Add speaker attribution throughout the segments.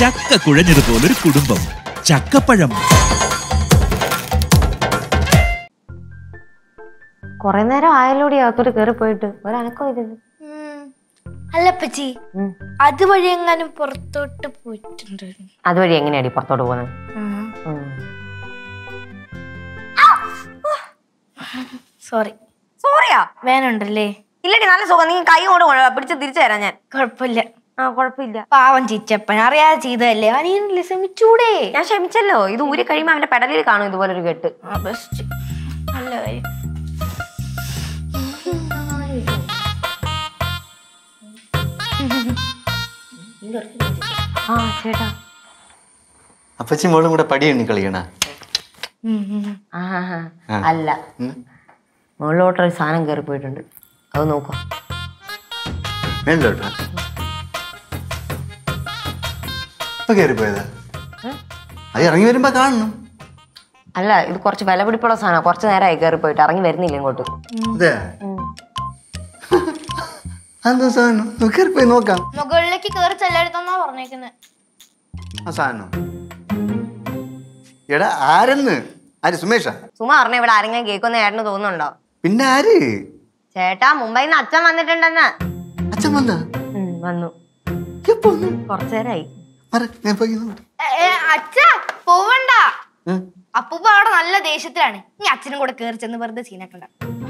Speaker 1: ചക്ക കുഴഞ്ഞതുപോലൊരു കുടുംബം ചക്കപ്പഴം
Speaker 2: കൊറേ നേരം ആയാലോടി അകത്തോട്ട് കയറി പോയിട്ട് ഒരനക്കം ഇല്ലല്ലോ
Speaker 3: ഉം. അല്ല പച്ചി അതുവഴി എങ്ങാനും പുറത്തോട്ട് പോയിട്ടുണ്ടായിരുന്നു
Speaker 2: അതുവഴി എങ്ങനെയാടി പുറത്തോട്ട് പോകുന്നത്
Speaker 3: സോറി
Speaker 2: സോറിയാ
Speaker 3: വേനുണ്ടല്ലേ
Speaker 2: ഇല്ലടി നല്ല സുഖം നീ കൈ കൊണ്ട് കൊണ്ടുവാ, പിടിച്ച് തിരിച്ചു തരാം ഞാൻ
Speaker 3: കുഴപ്പമില്ല
Speaker 2: ആ കുഴപ്പമില്ല
Speaker 3: പാവം ചിറ്റപ്പൻ അറിയാതെ ചെയ്തതല്ലേ അനിയനല്ലേ ശ്രമിച്ചൂടെ
Speaker 2: ഞാൻ ക്ഷമിച്ചല്ലോ ഇത് ഊരി കഴിയുമ്പോ അവന്റെ പെടലിൽ കാണും ഇതുപോലെ ഒരു കെട്ട്
Speaker 3: ആ ബെസ്റ്റ് നല്ല കാര്യം
Speaker 2: ആ ചേട്ടാ
Speaker 4: അപ്പച്ചി മോളും കൂടെ പടി എണ്ണി കളിക്കണ
Speaker 3: ഉം, ഉം.
Speaker 2: ആ ആ, ആ. അല്ല മുകളിലോട്ടൊരു സാധനം കയറി പോയിട്ടുണ്ട് അത് നോക്കാം
Speaker 4: മേളിലോട്ടാ ഇപ്പൊ കയറിപ്പോയതാ അത് ഇറങ്ങി വരുമ്പോ കാണണം
Speaker 2: അല്ല ഇത് കുറച്ച് വില പിടിപ്പുള്ള സാധനം കുറച്ച് നേരമായി കയറി പോയിട്ട് ഇറങ്ങി വരുന്നില്ല ഇങ്ങോട്ട്
Speaker 4: അതെ അതെന്താ സാധനം നമുക്ക് കയറിപ്പോയി നോക്കാം
Speaker 3: മുകളിലേക്ക് കയറി ചെല്ലരുതെന്നാ പറഞ്ഞേക്കുന്നത്
Speaker 4: ആ സാധനം എടാ ആരെന്ന് ആര് സുമേഷാ
Speaker 2: സുമ പറഞ്ഞ ഇവിടെ ആരെങ്കിലും കേൾക്കുന്ന ഏട്ടന് തോന്നുന്നുണ്ടോ
Speaker 4: പിന്നെ ആര്
Speaker 2: ചേട്ടാ മുംബൈയിൽ നിന്ന് അച്ഛൻ വന്നിട്ടുണ്ടെന്ന്
Speaker 4: അച്ഛൻ വന്നാ
Speaker 2: ഉം, വന്നു
Speaker 4: എപ്പോ വന്നു?
Speaker 2: കുറച്ചു നേരമായി
Speaker 4: പറ, ഞാൻ പോയി നോക്കട്ടെ.
Speaker 3: അച്ഛാ പോവണ്ട
Speaker 4: ഉം.
Speaker 3: അപ്പൂപ്പ അവിടെ നല്ല ദേഷ്യത്തിലാണ് ഇനി അച്ഛനും കൂടെ കയറി ചെന്ന് വെറുതെ സീനാക്കണ്ട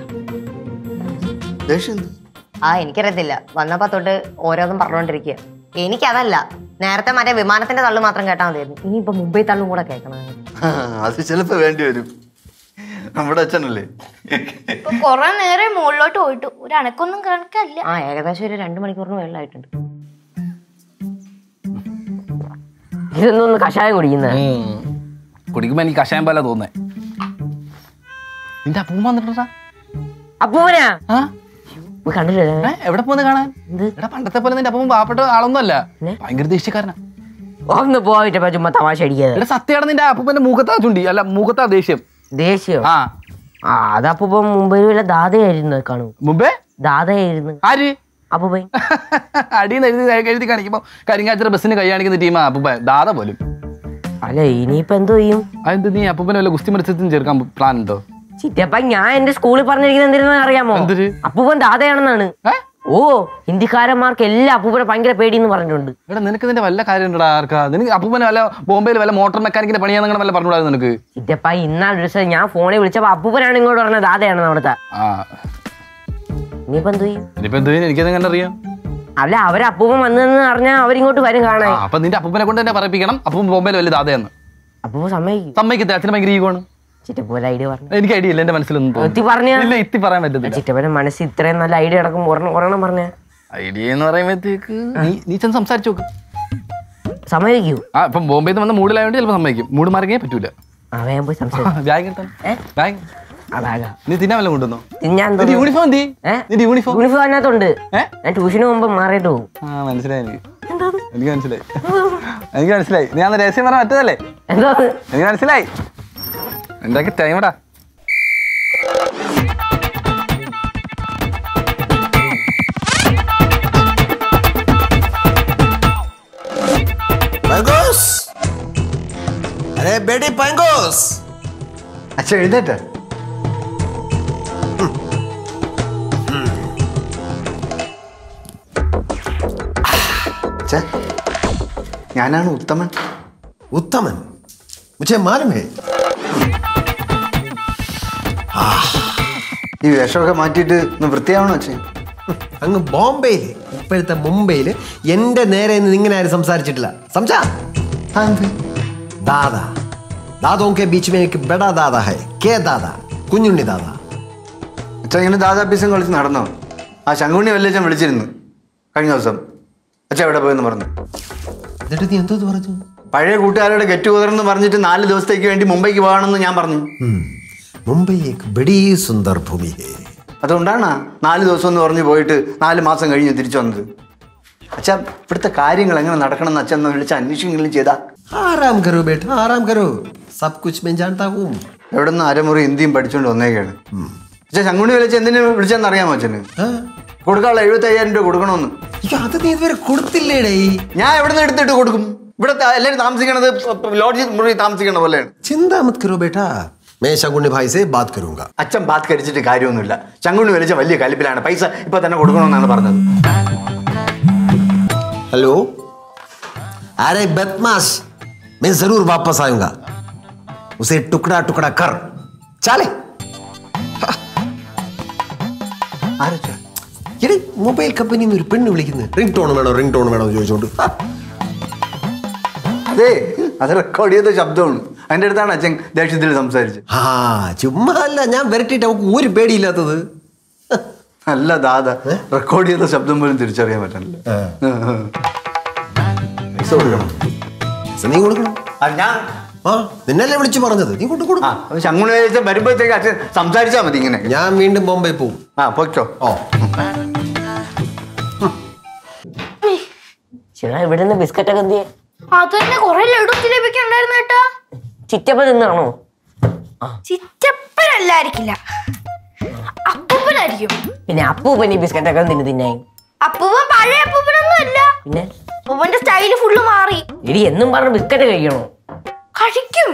Speaker 4: ദേഷ്യം എന്ത്?
Speaker 2: ആ എനിക്കറിയത്തില്ല വന്നപ്പോ തൊട്ട് ഓരോന്നും പറഞ്ഞുകൊണ്ടിരിക്കുക എനിക്കതല്ല നേരത്തെ മറ്റേ വിമാനത്തിന്റെ തള്ളു മാത്രം കേട്ടാൽ മതിയായിരുന്നു ഇനിയിപ്പോ മുംബൈ തള്ളും കൂടെ കേൾക്കണം
Speaker 4: ആ, അത് ചിലപ്പോ വേണ്ടി വരും നമ്മുടെ അച്ഛനല്ലേ
Speaker 3: ഇപ്പൊ കൊറേ നേരം മുകളിലോട്ട് പോയിട്ട് ഒരു അനക്കൊന്നും കണക്കല്ല
Speaker 2: ആ ഏകദേശം ഒരു രണ്ടു മണിക്കൂറിന് വെള്ളമായിട്ടുണ്ട് ഇതൊന്നും കഷായം കുടിക്കുന്നത്
Speaker 5: കുടിക്കുമ്പോ എനിക്ക് കഷായം പോലെ തോന്നേ നിന്റെ അപ്പൂമ്മ വന്നിട്ടാ
Speaker 2: അപ്പൂവനാ
Speaker 5: ആ
Speaker 2: പോയി കണ്ടില്ലേ
Speaker 5: ഏ, എവിടെ പോന്ന് കാണാൻ എടാ പണ്ടത്തെ പോലെ നിന്റെ അപ്പം പാവപ്പെട്ട ആളൊന്നും അല്ല ഭയങ്കര ദേഷ്യക്കാരനാ
Speaker 2: ഒന്ന് പോയിട്ടപ്പോ ചുമ്മാ തമാശ അടിക്കാതെ
Speaker 5: എടാ സത്യമാണ് നിന്റെ അപ്പൂപ്പന്റെ മൂക്കത്താ ചുണ്ടി അല്ല മൂക്കത്താ ദേഷ്യം
Speaker 2: ദേഷ്യോ
Speaker 5: ആ
Speaker 2: ആ അതപ്പൂപ്പ മുംബൈയിൽ വല്ല ദാതയായിരുന്നു കാണൂ
Speaker 5: മുമ്പേ
Speaker 2: ദാതയായിരുന്നു
Speaker 5: ആര്
Speaker 2: അപ്പൂപ്പ
Speaker 5: അടിയിൽ എഴുതി എഴുതി കാണിക്കുമ്പോ കരിങ്ങാച്ചിറ ബസ്സിന് കൈ കാണിക്കുന്ന ടീമാ അപ്പൂപ്പ ദാദ പോലും
Speaker 2: അല്ല ഇനിയിപ്പോ എന്തോ ചെയ്യും
Speaker 5: അതെന്ത് നീ അപ്പൂപ്പനെ വല്ല ഗുസ്തി മത്സരത്തിന് ചേർക്കാൻ പ്ലാൻ ഉണ്ടോ
Speaker 2: ചിറ്റപ്പ ഞാൻ എന്റെ സ്കൂളിൽ പറഞ്ഞിരിക്കുന്നത് എന്തിനാന്ന് അറിയാമോ
Speaker 5: എന്തിര്?
Speaker 2: അപ്പൂപ്പൻ ദാതയാണെന്നാണ്
Speaker 5: ഏ?
Speaker 2: ഓ ഹിന്ദിക്കാരന്മാർക്ക് എല്ലാം അപ്പൂപ്പനെ ഭയങ്കര പേടിയെന്ന് പറഞ്ഞിട്ടുണ്ട്
Speaker 5: എടാ നിനക്ക് നിന്റെ വല്ല കാര്യം ഉണ്ടടാ ആർക്കാ നിനക്ക് അപ്പൂപ്പനെ വല്ല ബോംബെയിൽ വല്ല മോട്ടോർ മെക്കാനിക്കിന്റെ പണിയാന്ന് വല്ല പറഞ്ഞൂടാ നിനക്ക്
Speaker 2: ചിറ്റപ്പ ഇന്നാൾ ഒരു ദിവസം ഞാൻ ഫോണിൽ വിളിച്ചപ്പോ അപ്പൂപ്പനാണ് ഇങ്ങോട്ട് പറഞ്ഞത് ദാതയാണെന്ന് അവിടുത്തെ
Speaker 5: ആ
Speaker 2: ഇനിയിപ്പോ എന്തോ ചെയ്യും
Speaker 5: ഇനിയിപ്പോ എന്ത് എനിക്കത് കണ്ടറിയാം
Speaker 2: അല്ല അവര് അപ്പൂപ്പൻ വന്നെന്ന് പറഞ്ഞാൽ അവരിങ്ങോട്ട് വരും
Speaker 5: ആ
Speaker 2: കാണാൻ
Speaker 5: അപ്പൊ നിന്റെ അപ്പൂപ്പനെ കൊണ്ട് തന്നെ പറയിപ്പിക്കണം അപ്പൂപ്പൻ ബോംബെയിൽ വലിയ ദാതയെന്ന്
Speaker 2: അപ്പൂപ്പ സമ്മതിക്കും
Speaker 5: സമ്മതിക്കത്തെ അച്ഛന് ഭയങ്കര ഈഗോണ്
Speaker 2: ചിറ്റപ്പ ഒരു ഐഡിയ പറഞ്ഞു
Speaker 5: എനിക്ക് ഐഡിയ ഇല്ല എന്റെ മനസ്സിലൊന്നും
Speaker 2: എത്തി പറഞ്ഞ
Speaker 5: ഇല്ല ഇത്തി പറയാൻ പറ്റത്തില്ല
Speaker 2: ചിറ്റപ്പന്റെ മനസ്സിൽ ഇത്രയും നല്ല ഐഡിയ കിടക്കും ഒരെണ്ണം ഒരെണ്ണം പറഞ്ഞ
Speaker 5: ഐഡിയ എന്ന് പറയുമ്പോഴത്തേക്ക് നീ നീ ചെന്ന് സംസാരിച്ചു നോക്ക്
Speaker 2: സമ്മതിക്കൂ
Speaker 5: ആ ഇപ്പം ബോംബെയിൽ നിന്ന് വന്ന മൂഡിലായോണ്ട് ചിലപ്പോൾ സമ്മതിക്കും മൂഡ് മാറിയേ പറ്റൂല
Speaker 2: ആ വേഗം പോയി സംസാരിക്കും
Speaker 5: ബാഗ് എടുത്താ ബാഗ്
Speaker 2: അതാകാ
Speaker 5: നീ തിന്നാൻ വല്ലതും കൊണ്ടുവന്നോ
Speaker 2: ഞാൻ
Speaker 5: നിന്റെ യൂണിഫോം എന്തി
Speaker 2: ഏ?
Speaker 5: നിന്റെ യൂണിഫോം
Speaker 2: യൂണിഫോം അതിനകത്തുണ്ട്
Speaker 5: ഏ?
Speaker 2: ഞാൻ ട്യൂഷന് പോകുമ്പോ മാറിയിട്ട് പോകും
Speaker 5: ആ മനസ്സിലായി എനിക്ക് എനിക്ക് മനസ്സിലായി എനിക്ക് മനസ്സിലായി നീ അന്ന് രഹസ്യം പറഞ്ഞ മറ്റേതല്ലേ
Speaker 2: എന്തോ
Speaker 5: എനിക്ക് മനസ്സിലായി എന്തൊക്കെ ടൈമടാ
Speaker 6: पैंगोस अरे बेटी पैंगोस
Speaker 4: അച്ഛൻ എഴുന്നേറ്റ അച്ഛാ ഞാനാണ് ഉത്തമൻ
Speaker 6: उत्तमन मुझे मालूम है
Speaker 4: ഈ വേഷമൊക്കെ മാറ്റിയിട്ട് ഒന്ന് വൃത്തിയാവണം അച്ഛൻ
Speaker 6: അങ്ങ് ബോംബെയിൽ ഇപ്പോഴത്തെ മുംബൈയിൽ എന്റെ നേരെ നിന്ന് ഇങ്ങനെ ആരും സംസാരിച്ചിട്ടില്ല സംസാ
Speaker 4: ആ, എന്ത്?
Speaker 6: दादा दादों के बीच में एक बड़ा दादा है के दादा കുഞ്ഞുണ്ണി ദാദ
Speaker 4: അച്ഛൻ ഇങ്ങനെ ദാദാപ്പീസും കളിച്ച് നടന്നോ ആ ശങ്കുണ്ണി വല്യച്ഛൻ വിളിച്ചിരുന്നു കഴിഞ്ഞ ദിവസം അച്ഛൻ എവിടെ പോയെന്ന് പറഞ്ഞു
Speaker 6: എന്നിട്ട് നീ എന്തോ പറഞ്ഞു
Speaker 4: പഴയ കൂട്ടുകാരുടെ ഗെറ്റ് ടുഗദർ പറഞ്ഞിട്ട് നാല് ദിവസത്തേക്ക് വേണ്ടി മുംബൈക്ക് പോകണമെന്ന് ഞാൻ പറഞ്ഞു
Speaker 6: മുംബൈ एक बड़ी सुंदर ഭൂമി है
Speaker 4: അതുകൊണ്ടാണ് നാല് ദിവസം എന്ന് പറഞ്ഞ് പോയിട്ട് നാല് മാസം കഴിഞ്ഞ് തിരിച്ചു വന്നത് അച്ഛാ ഇവിടുത്തെ കാര്യങ്ങൾ എങ്ങനെ നടക്കണം എന്ന് അച്ഛൻ ഒന്ന് വിളിച്ച് അന്വേഷിക്കെങ്കിലും ചെയ്താ
Speaker 6: ആറാം കരോ ബേട്ട ആറാം കരോ സബ് കുച്ച് मैं जानता हूँ
Speaker 4: എവിടെ നിന്ന് അരമുറി ഹിന്ദിയും പഠിച്ചുകൊണ്ട് വന്നേക്കാണ് അച്ഛൻ ശങ്കുണി വിളിച്ച് എന്തിനു വിളിച്ചെന്ന് അറിയാമോ അച്ഛന്
Speaker 6: ആ?
Speaker 4: കൊടുക്കാനുള്ള എഴുപത്തി അയ്യായിരം രൂപ കൊടുക്കണമെന്ന്
Speaker 6: അയ്യോ അത് നീ ഇതുവരെ കൊടുത്തില്ലേടേ
Speaker 4: ഞാൻ എവിടെ നിന്ന് എടുത്തിട്ട് കൊടുക്കും ഇവിടുത്തെ എല്ലാവരും താമസിക്കണത് ലോഡ്ജിൽ മുറി താമസിക്കണ പോലെയാണ്
Speaker 6: चिंता मत करो बेटा मैं शगुनी भाई से बात करूंगा
Speaker 4: അച്ഛൻ ബാത്ത് കരിച്ചിട്ട് കാര്യമൊന്നുമില്ല ചങ്കുണ്ണി വലിച്ച വലിയ കലിപ്പിലാണ് പൈസ ഇപ്പൊ തന്നെ കൊടുക്കണമെന്നാണ് പറഞ്ഞത്
Speaker 6: हेलो अरे बदमाश मैं जरूर वापस आऊंगा उसे टुकड़ा टुकड़ा कर चले
Speaker 4: ആരച്ചാ
Speaker 6: എടി മൊബൈൽ കമ്പനിയിൽ നിന്ന് ഒരു പെണ്ണ് വിളിക്കുന്നു റിംഗ് ടോൺ വേണോ റിംഗ് ടോൺ വേണോ എന്ന് ചോദിച്ചോണ്ട് ആ,
Speaker 4: അതെ അത് റെക്കോർഡ് ചെയ്ത ശബ്ദമാണ് അതിന്റെ അടുത്താണ് അച്ഛൻ ദേഷ്യത്തിൽ സംസാരിച്ചത്
Speaker 6: ആ ചുമ്മാ അല്ല ഞാൻ വരട്ടിട്ട് അവൾക്ക് ഒരു പേടിയില്ലാത്തത്
Speaker 4: നല്ല ദാദ റെക്കോർഡ് ചെയ്ത ശബ്ദം പോലും തിരിച്ചറിയാൻ പറ്റണില്ല
Speaker 6: പൈസ കൊടുക്കണം പൈസ നീ കൊടുക്കണം
Speaker 4: അത് ഞാൻ
Speaker 6: ആ നിന്നല്ലേ വിളിച്ചു പറഞ്ഞത് നീ കൊണ്ട്
Speaker 4: ആ
Speaker 6: കൊടുക്കും
Speaker 4: അപ്പൊ ചങ്കുണ്ണി വലിച്ച വരുമ്പോഴത്തേക്ക് അച്ഛൻ സംസാരിച്ചാൽ മതി ഇങ്ങനെ
Speaker 6: ഞാൻ വീണ്ടും ബോംബെ പോവും
Speaker 4: ആ പൊയ്ക്കോ
Speaker 6: ഓ
Speaker 2: ചേട്ടാ ഇവിടെ നിന്ന് ബിസ്ക്കറ്റ് ഒക്കെ എന്തിയെ
Speaker 3: അത് തന്നെ കൊറേ ലഡു ലഭിക്കണ്ടായിരുന്നു കേട്ടാ
Speaker 2: ചിറ്റപ്പ തിന്നാണോ
Speaker 3: ചിറ്റപ്പനല്ലായിരിക്കില്ല അപ്പൂപ്പനായിരിക്കും
Speaker 2: പിന്നെ അപ്പൂപ്പൻ ഈ ബിസ്ക്കറ്റ് ഒക്കെ തിന്നു തിന്നായി
Speaker 3: അപ്പൂപ്പൻ പഴയ അപ്പൂപ്പനൊന്നും അല്ല
Speaker 2: പിന്നെ
Speaker 3: അപ്പൂപ്പന്റെ സ്റ്റൈല് ഫുള്ള് മാറി
Speaker 2: ഇടി എന്നും പറഞ്ഞ് ബിസ്ക്കറ്റ് കഴിക്കണോ
Speaker 3: കഴിക്കും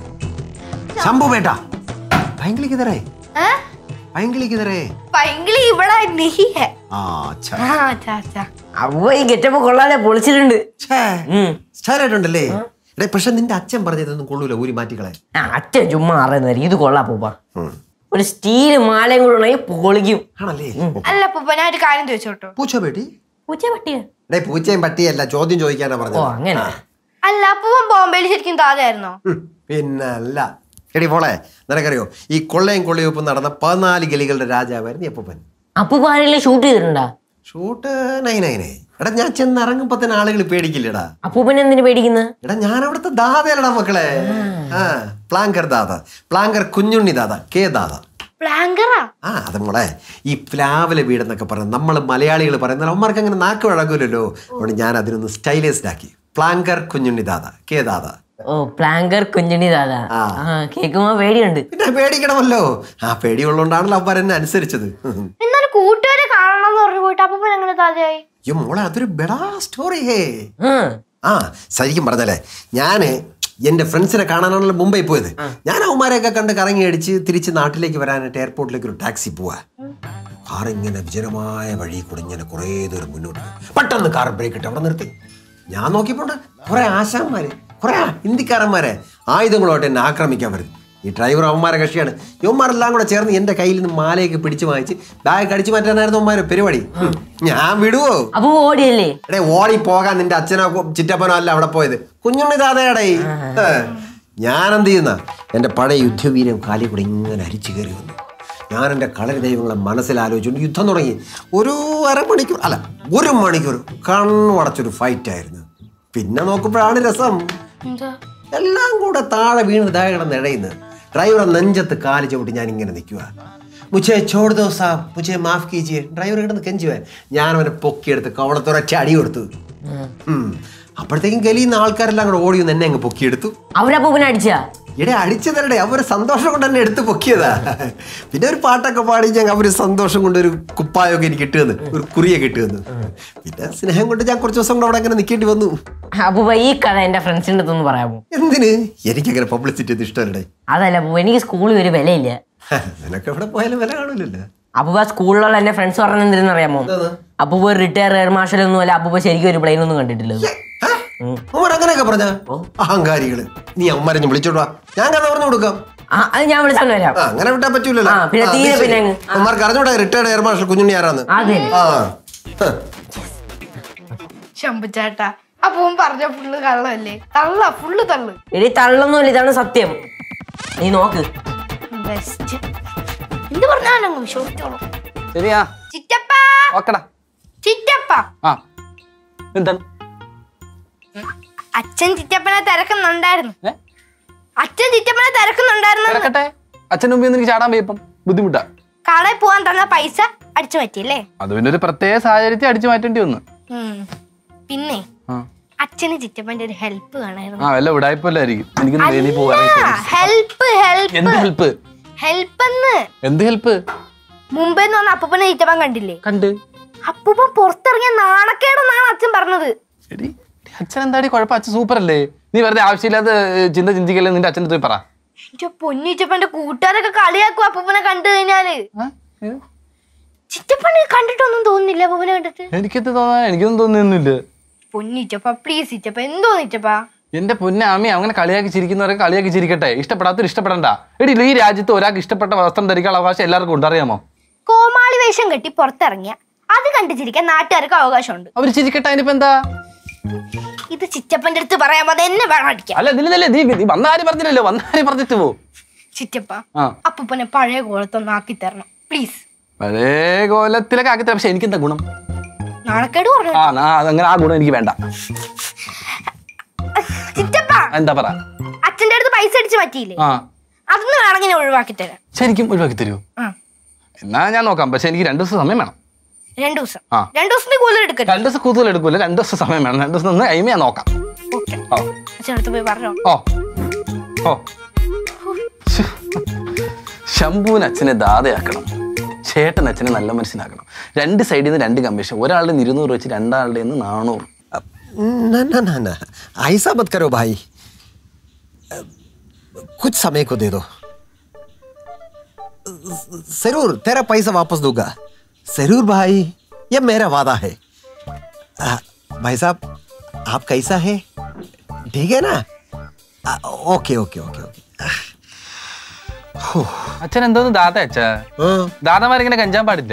Speaker 6: ശംഭു ബേട്ടാ ഭയങ്കര കിതറേ
Speaker 3: ഏ?
Speaker 6: ഭയങ്കര കിതറേ
Speaker 3: ഭയങ്കര ഇവിടെ नहीं है
Speaker 6: ആ അച്ഛാ
Speaker 3: ആ, അച്ഛാ, അച്ഛാ.
Speaker 2: അവ ഈ ഗെറ്റപ്പ് കൊള്ളാതെ പൊളിച്ചിട്ടുണ്ട്
Speaker 6: ഛേ,
Speaker 2: ഉം.
Speaker 6: style ആയിട്ടുണ്ടല്ലേ എടേ പക്ഷെ നിന്റെ അച്ഛൻ പറഞ്ഞതൊന്നും കൊള്ളൂല ഊരി മാറ്റിക്കളെ
Speaker 2: ആ അച്ഛൻ ചുമ്മാ അറിയുന്നത് ഇത് കൊള്ളാ പൂപ്പ ഒരു സ്റ്റീല് മാലയും കൂടെ ഉണ്ടെങ്കിൽ പൊളിക്കും
Speaker 6: ആണല്ലേ
Speaker 3: അല്ല അപ്പൂപ്പ ഞാൻ ഒരു കാര്യം ചോദിച്ചോട്ടോ
Speaker 6: പൂച്ച ബേട്ടി
Speaker 2: പൂച്ച പട്ടിയ
Speaker 6: എടേ പൂച്ചയും പട്ടിയല്ല ചോദ്യം ചോദിക്കാനാ
Speaker 2: ഓ
Speaker 6: പറഞ്ഞത്
Speaker 2: അങ്ങനെ
Speaker 3: അല്ല അപ്പൂപ്പൻ ബോംബെയിൽ ശരിക്കും താതായിരുന്നോ
Speaker 6: ഉം, പിന്നല്ല എടി പോളെ നിനക്കറിയോ ഈ കൊള്ളയും കൊള്ളയും നടന്ന പതിനാല് ഗലികളുടെ രാജാവായിരുന്നു എപ്പൻ
Speaker 2: അപ്പൂപ്പ ആരെങ്കിലും ഷൂട്ട് ചെയ്തിട്ടുണ്ടാ
Speaker 6: ഷൂട്ട് നൈ നൈനേ എടാ ഞാൻ ചെന്ന് ഇറങ്ങുമ്പോ തന്നെ ആളുകൾ പേടിക്കില്ലടാ
Speaker 2: അപ്പൂപ്പൻ എന്തിനു പേടിക്കുന്നത്
Speaker 6: എടാ ഞാൻ അവിടുത്തെ ദാതയല്ലടാ മക്കളെ ആ പ്ലാങ്കർ ദാദ പ്ലാങ്കർ കുഞ്ഞുണ്ണി ദാദ കെ ദാദ
Speaker 3: പ്ലാങ്കറാ
Speaker 6: ആ അത് മോളെ ഈ പ്ലാവിലെ വീടെന്നൊക്കെ പറഞ്ഞ നമ്മൾ മലയാളികൾ പറയുന്ന അവന്മാർക്ക് അങ്ങനെ നാക്ക് വഴങ്ങൂലല്ലോ അതുകൊണ്ട് ഞാൻ അതിനൊന്ന് സ്റ്റൈലിസ്റ്റ് ആക്കി പ്ലാങ്കർ കുഞ്ഞുണ്ണി ദാദ കെ ദാദ
Speaker 2: ഓ പ്ലാങ്കർ കുഞ്ഞുണ്ണി ദാദാ
Speaker 6: ആ.
Speaker 2: ആ കേൾക്കുമ്പോ പേടിയുണ്ട്
Speaker 6: പിന്നെ പേടിക്കണമല്ലോ ആ പേടിയുള്ളതുകൊണ്ടാണല്ലോ അവന്മാർ എന്നെ അനുസരിച്ചത്
Speaker 3: എന്നാലും കൂട്ടുകാരെ കാണണം എന്ന് പറഞ്ഞു പോയിട്ട് അപ്പൂപ്പൻ എങ്ങനെ താതയായി
Speaker 6: അയ്യോ മോളെ അതൊരു ബെടാ സ്റ്റോറി ഹേ
Speaker 2: ഉം.
Speaker 6: ആ ശരിക്കും പറഞ്ഞല്ലേ ഞാന് എന്റെ ഫ്രണ്ട്സിനെ കാണാനാണല്ലോ മുംബൈ പോയത് ഞാൻ അവന്മാരെയൊക്കെ കണ്ട് കറങ്ങി അടിച്ച് തിരിച്ച് നാട്ടിലേക്ക് വരാനായിട്ട് എയർപോർട്ടിലേക്ക് ഒരു ടാക്സി പോവാ കാർ ഇങ്ങനെ വിജനമായ വഴി കൂടെ ഇങ്ങനെ കുറേ ദൂരം മുന്നോട്ട് പോയി. പെട്ടെന്ന് കാർ ബ്രേക്ക് ഇട്ട് അവിടെ നിർത്തി ഞാൻ നോക്കിയപ്പോൾ കുറെ ആശാന്മാര് കുറെ ഹിന്ദിക്കാരന്മാരെ ആയുധങ്ങളുമായിട്ട് എന്നെ ആക്രമിക്കാൻ വരുന്നു ഈ ഡ്രൈവർ അവന്മാരെ കക്ഷിയാണ് യുവന്മാരെല്ലാം കൂടെ ചേർന്ന് എന്റെ കയ്യിൽ നിന്ന് മാലയൊക്കെ പിടിച്ചു വാങ്ങിച്ച് ബാഗ് അടിച്ചു മാറ്റാനായിരുന്നു അവന്മാരെ പരിപാടി ഉം. ഞാൻ വിടുവോ
Speaker 2: അപ്പൂ ഓടിയല്ലേ
Speaker 6: എടേ ഓടി പോകാൻ നിന്റെ അച്ഛനോ കു- ചിറ്റപ്പനോ അല്ല അവിടെ പോയത് കുഞ്ഞുണ്ണി താതയടേ ഞാൻ എന്ത് ചെയ്യുന്ന എൻ്റെ പഴയ യുദ്ധവീരം കാലി കൂടെ ഇങ്ങനെ അരിച്ചു കയറി വന്നു ഞാൻ എൻ്റെ കളരി ദൈവങ്ങളെ മനസ്സിലാലോചിച്ചുകൊണ്ട് യുദ്ധം തുടങ്ങി ഒരു അരമണിക്കൂർ അല്ല ഒരു മണിക്കൂർ കണ്ണുടച്ചൊരു ഫൈറ്റ് ആയിരുന്നു പിന്നെ നോക്കുമ്പോഴാണ് രസം
Speaker 3: എന്താ
Speaker 6: എല്ലാം കൂടെ താഴെ വീണ് ഇതായി കിടന്ന് ഇഴയുന്നു ഡ്രൈവറെ നെഞ്ചത്ത് കാല് ചവിട്ടി ഞാൻ ഇങ്ങനെ നിൽക്കുക മുച്ചേ ചോട് ദോ സാബ് മുച്ചേ മാഫ് കീജിയെ ഡ്രൈവർ കിടന്ന് കെഞ്ചുവേ ഞാൻ അവനെ പൊക്കിയെടുത്ത് കവളത്തൊരൊറ്റ അടി കൊടുത്തു ഉം. അപ്പോഴത്തേക്കും ഗലിയുന്ന ആൾക്കാരെല്ലാം കൂടെ ഓടി വന്ന് എന്നെ അങ്ങ് പൊക്കിയെടുത്തു
Speaker 2: അവരപ്പൂപ്പനെ അടിച്ചാ
Speaker 6: ഇവിടെ അടിച്ചു തരടെ അവര് സന്തോഷം കൊണ്ട് എന്നെ എടുത്ത് പൊക്കിയതാ പിന്നെ ഒരു പാട്ടൊക്കെ പാടി ഞാൻ അവര് സന്തോഷം കൊണ്ട് ഒരു കുപ്പായൊക്കെ എനിക്ക് കിട്ടുമെന്ന് ഒരു കുറിയെ കിട്ടുമെന്ന് പിന്നെ സ്നേഹം കൊണ്ട് ഞാൻ കുറച്ച് ദിവസം കൂടെ അവിടെ അങ്ങനെ നിൽക്കേണ്ടി വന്നു
Speaker 2: അപ്പൂപ്പ ഈ കഥ എന്റെ ഫ്രണ്ട്സിന്റെ അടുത്തൊന്ന് പറയാമോ
Speaker 6: എന്തിന് എനിക്കങ്ങനെ പബ്ലിസിറ്റി ഒന്നും ഇഷ്ടമല്ലേ
Speaker 2: അതല്ല അപ്പൂപ്പ എനിക്ക് സ്കൂളിൽ ഒരു വിലയില്ല
Speaker 6: നിനക്ക് എവിടെ പോയാലും വില കാണൂലല്ലോ
Speaker 2: അപ്പൂപ്പ സ്കൂളിലുള്ള എന്റെ ഫ്രണ്ട്സ് പറഞ്ഞെന്തിരുന്ന് അറിയാമോ അപ്പൂപ്പ ഒരു റിട്ടയർ എയർ മാർഷൽ ഒന്നും അല്ല അപ്പൂപ്പ ശരിക്കും ഒരു പ്ലെയിൻ ഒന്നും കണ്ടിട്ടില്ല
Speaker 6: അമ്മ അങ്ങനെയൊക്കെ പറഞ്ഞ അഹങ്കാരികള് നീ അമ്മരഞ്ഞ് വിളിച്ചോട്ട് വാ ഞാൻ കഥ പറഞ്ഞു കൊടുക്കാം
Speaker 2: ആ അത് ഞാൻ വിളിച്ചാൽ വരാം
Speaker 6: ആ അങ്ങനെ വിട്ടാ പറ്റൂലല്ലോ
Speaker 2: ആ, പിന്നെ
Speaker 6: ആ, അത്
Speaker 2: തീരെ
Speaker 6: ശരി.
Speaker 2: പിന്നെ അങ്ങ്.
Speaker 6: അമ്മമാർക്ക് അറിഞ്ഞൂടാ റിട്ടയർഡ് എയർ മാർഷൽ കുഞ്ഞുണ്ണി ആരാന്ന്
Speaker 2: അതെ
Speaker 6: ആ ഹ.
Speaker 3: ശമ്പുചേട്ടാ അപ്പൂപ്പൻ പറഞ്ഞ ഫുള്ള് കള്ളല്ലേ തള്ള ഫുള്ള് തള്ളു
Speaker 2: എടി തള്ളൊന്നുമില്ല ഇതാണ് സത്യം നീ നോക്ക്
Speaker 3: ബെസ്റ്റ് എന്ത് പറഞ്ഞാലും അങ്ങ് വിശ്വസിച്ചോളൂ
Speaker 5: ശരിയാ
Speaker 3: ചിറ്റപ്പ
Speaker 5: ഓക്കടാ
Speaker 3: ചിറ്റപ്പ
Speaker 5: ആ എന്താണ്
Speaker 3: അച്ഛൻ ചിറ്റപ്പനെ തിരക്കുന്നുണ്ടായിരുന്നു
Speaker 5: ഏ?
Speaker 3: അച്ഛൻ ചിറ്റപ്പനെ തിരക്കുന്നുണ്ടായിരുന്നു
Speaker 5: കിടക്കട്ടെ അച്ഛനും മുമ്പിൽ നിന്ന് എനിക്ക് ചാടാൻ പോയപ്പം ബുദ്ധിമുട്ടാ
Speaker 3: കടയിൽ പോവാൻ തന്ന പൈസ അടിച്ചു പറ്റിയല്ലേ
Speaker 5: അത് പിന്നെ ഒരു പ്രത്യേക സാഹചര്യത്തിൽ അടിച്ചു മാറ്റേണ്ടി വന്നു
Speaker 3: ഉം. പിന്നെ
Speaker 5: ആ
Speaker 3: അച്ഛന് ചിറ്റപ്പന്റെ ഒരു ഹെൽപ്പ് കാണായിരുന്നു
Speaker 5: ആ വല്ല ഉടായ്പല്ലായിരിക്കും എനിക്ക് വേദി പോകാൻ
Speaker 3: ഹെൽപ്പ് ഹെൽപ്പ്
Speaker 5: എന്ത് ഹെൽപ്പ്
Speaker 3: ഹെൽപ്പ് എന്ന്
Speaker 5: എന്ത് ഹെൽപ്പ്
Speaker 3: മുംബൈ വന്ന അപ്പൂപ്പനെ ചിറ്റപ്പൻ കണ്ടില്ലേ
Speaker 5: കണ്ട്
Speaker 3: അപ്പൂപ്പൻ പുറത്തിറങ്ങിയ നാണക്കേടെന്നാണ് അച്ഛൻ പറഞ്ഞത്
Speaker 5: എടി എടി, അച്ഛൻ എന്താടി കുഴപ്പം അച്ഛൻ സൂപ്പർ അല്ലേ നീ വെറുതെ ആവശ്യമില്ലാത്ത ഏ, ചിന്ത ചിന്തിക്കല്ലേ നിന്റെ അച്ഛൻ്റെ പോയി പറ
Speaker 3: എന്റെ പൊന്നിച്ചപ്പന്റെ കൂട്ടുകാരൊക്കെ കളിയാക്കും അപ്പൂപ്പനെ കണ്ടു കഴിഞ്ഞാല്
Speaker 5: ആ? ഏ?
Speaker 3: ചിറ്റപ്പനെ കണ്ടിട്ടൊന്നും തോന്നുന്നില്ല അപ്പൂപ്പനെ കണ്ടിട്ട്
Speaker 5: എനിക്കെന്ത് തോന്നാൻ എനിക്കൊന്നും തോന്നുന്നില്ല
Speaker 3: പൊന്നിച്ചപ്പ പ്ലീസ് ഇച്ചപ്പ എന്തോ നിച്ചപ്പ
Speaker 5: എന്റെ പൊന്നെ അമ്മി അങ്ങനെ കളിയാക്കി ചിരിക്കുന്നവരൊക്കെ കളിയാക്കി ചിരിക്കട്ടെ ഇഷ്ടപ്പെടാത്തൊരു ഇഷ്ടപ്പെടണ്ട എടി ഈ രാജ്യത്ത് ഒരാൾക്ക് ഇഷ്ടപ്പെട്ട വസ്ത്രം ധരിക്കാൻ അവകാശം എല്ലാവർക്കും ഉണ്ട് അറിയാമോ
Speaker 3: കോമാളി വേഷം കെട്ടി പുറത്തിറങ്ങിയ അത് കണ്ടു ചിരിക്കാൻ നാട്ടുകാർക്ക് അവകാശമുണ്ട്
Speaker 5: അവർ ചിരിക്കട്ടെ അതിനിപ്പോ എന്താ
Speaker 3: ഇത് ചിറ്റപ്പന്റെ അടുത്ത് പറയാൻ അത് എന്നെ വേണം അടിക്കാൻ
Speaker 5: അല്ല നിലല്ലേ നീ നീ വന്ന ആരും പറഞ്ഞില്ലല്ലോ വന്ന ആരും പറഞ്ഞിട്ട് പോ
Speaker 3: ചിറ്റപ്പ
Speaker 5: ആ
Speaker 3: അപ്പൂപ്പനെ പഴയ കോളത്തൊന്ന് ആക്കി തരണം പ്ലീസ്
Speaker 5: പഴയ കോലത്തിലൊക്കെ ആക്കി തരാം പക്ഷെ എനിക്കെന്താ ഗുണം
Speaker 3: നാണക്കേട് പറഞ്ഞു
Speaker 5: ആ നാ- അങ്ങനെ ആ ഗുണം എനിക്ക് വേണ്ട
Speaker 3: ചിറ്റപ്പ
Speaker 5: എന്താ പറ
Speaker 3: അച്ഛന്റെ അടുത്ത് പൈസ അടിച്ച് പറ്റിയില്ലേ
Speaker 5: ആ
Speaker 3: അതൊന്ന് വേണമെങ്കിൽ ഞാൻ ഒഴിവാക്കി തരാം
Speaker 5: ശരിക്കും ഒഴിവാക്കി തരുമോ
Speaker 3: ആ
Speaker 5: എന്നാ ഞാൻ നോക്കാം പക്ഷെ എനിക്ക് രണ്ടു ദിവസം സമയം വേണം
Speaker 3: രണ്ടു ദിവസം
Speaker 5: ആ.
Speaker 3: രണ്ടു ദിവസത്തെ കൂടുതൽ എടുക്കരുത്
Speaker 5: രണ്ടു ദിവസം കൂടുതൽ എടുക്കൂല രണ്ടു ദിവസം സമയം വേണം രണ്ടു ദിവസം നിന്ന് കഴിയുമ്പോൾ ഞാൻ നോക്കാം
Speaker 3: ഓക്കെ
Speaker 5: ഓ
Speaker 3: അച്ഛനടുത്ത് പോയി പറഞ്ഞോ
Speaker 5: ഓ ഓ ശ്ശ്. ശംഭുവിന് അച്ഛനെ ദാതയാക്കണം ചേട്ടൻ അച്ഛനെ നല്ല മനുഷ്യനാക്കണം രണ്ട് സൈഡിൽ നിന്ന് രണ്ട് കമ്മീഷൻ ഒരാളുടെ നിന്ന് ഇരുന്നൂറ് വെച്ച് രണ്ടാളുടെ നിന്ന് നാനൂറ്
Speaker 6: ना ना ना ना ऐसा मत करो भाई कुछ समय को दे दो जरूर तेरा पैसा वापस दूंगा जरूर भाई ये मेरा वादा है आ, भाई साहब आप कैसा है ठीक है ना आ, ओके ओके ओके ओके
Speaker 5: അച്ഛൻ എന്തോന്ന് ദാത അച്ഛാ ദാതമാരിങ്ങനെ കഞ്ചാൻ പാടില്ല